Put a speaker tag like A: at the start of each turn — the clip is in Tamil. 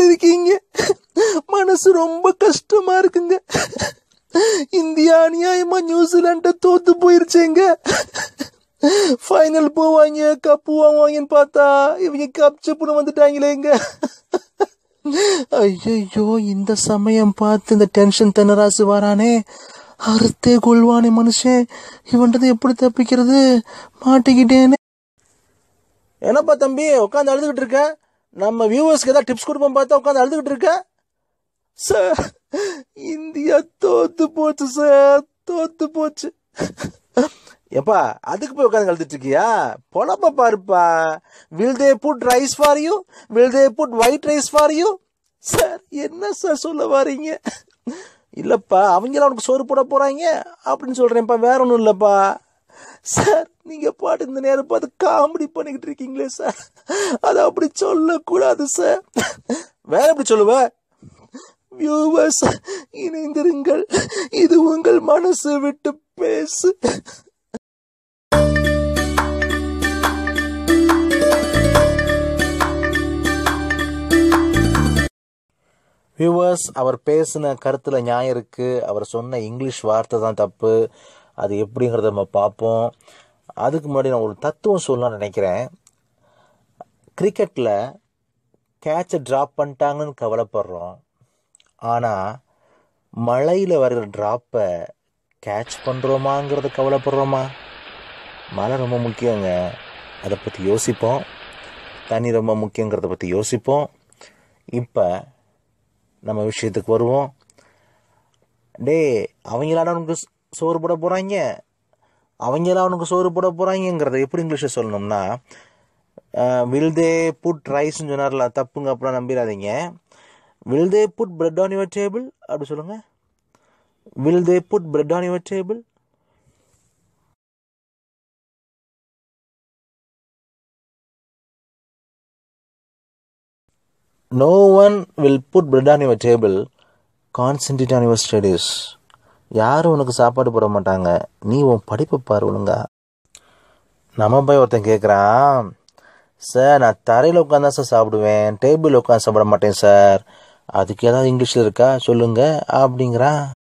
A: இருக்கீங்க மனசு ரொம்ப கஷ்டமா இருக்குங்க இந்தியா அநியாயமா நியூசிலாண்ட தோத்து போயிருச்சேங்க ஃபைனல் போவாங்க கப்பு வாங்குவாங்கன்னு பார்த்தா இவங்க கப் செப்புன்னு வந்துட்டாங்களேங்க ஐயோ இந்த சமயம் பார்த்து இந்த டென்ஷன் தென்னராசு வரானே அறுத்தே கொள்வானே மனுஷன் இவன்றது எப்படி தப்பிக்கிறது மாட்டிக்கிட்டேனே என்னப்பா தம்பி உட்காந்து அழுதுகிட்டு இருக்க நம்ம வியூவர்ஸ்க்கு ஏதாவது டிப்ஸ் கொடுப்போம் பார்த்தா உட்காந்து அழுதுகிட்டு இருக்க சார் இந்தியா தோத்து போச்சு சார் தோத்து போச்சு எப்பா அதுக்கு போய் உட்காந்து அழுதுட்டு இருக்கியா பொழப்ப பாருப்பா will they put rice for you will they put white rice for you sir என்ன சார் சொல்ல வாரீங்க இல்லப்பா அவங்களாம் உனக்கு சோறு போட போறாங்க அப்படின்னு சொல்றேன்ப்பா வேற ஒன்றும் இல்லப்பா சார் நீங்க பாட்டு இந்த நேரம் பார்த்து காமெடி பண்ணிக்கிட்டு இருக்கீங்களே சார் அதை அப்படி சொல்லக்கூடாது சார் வேற எப்படி சொல்லுவ வியூவர்ஸ் இணைந்திருங்கள் இது உங்கள் மனசு விட்டு பேசு வியூவர்ஸ் அவர் பேசின கருத்தில் நியாயம் இருக்குது அவர் சொன்ன இங்கிலீஷ் வார்த்தை தான் தப்பு அது எப்படிங்கிறத நம்ம பார்ப்போம் அதுக்கு முன்னாடி நான் ஒரு தத்துவம் சொல்லலாம்னு நினைக்கிறேன் கிரிக்கெட்டில் கேட்சை ட்ராப் பண்ணிட்டாங்கன்னு கவலைப்படுறோம் ஆனால் மழையில் வர்ற ட்ராப்பை கேட்ச் பண்ணுறோமாங்கிறத கவலைப்படுறோமா மழை ரொம்ப முக்கியங்க அதை பற்றி யோசிப்போம் தண்ணி ரொம்ப முக்கியங்கிறத பற்றி யோசிப்போம் இப்போ நம்ம விஷயத்துக்கு வருவோம் டே அவங்களாட உனக்கு சோறு போட போகிறாங்க அவங்களா உனக்கு சோறு போட போகிறாங்கிறத எப்படி இங்கிலீஷில் சொல்லணும்னா வில் தே புட் ரைஸ்ன்னு சொன்னார்ல தப்புங்க அப்புறம் நம்பிடாதீங்க will they put bread on your table அப்படி சொல்லுங்கள் will they put bread on your table no one will put bread on your table concentrate on your studies யாரும் உனக்கு சாப்பாடு போட மாட்டாங்க நீ உன் படிப்பை பாரு ஒழுங்கா நம்ம போய் ஒருத்தன் கேட்குறான் சார் நான் தரையில் உட்காந்து தான் சார் சாப்பிடுவேன் டேபிள் உட்காந்து சாப்பிட மாட்டேன் சார் அதுக்கு ஏதாவது இங்கிலீஷில் இருக்கா சொல்லுங்க அப்படிங்கிறான்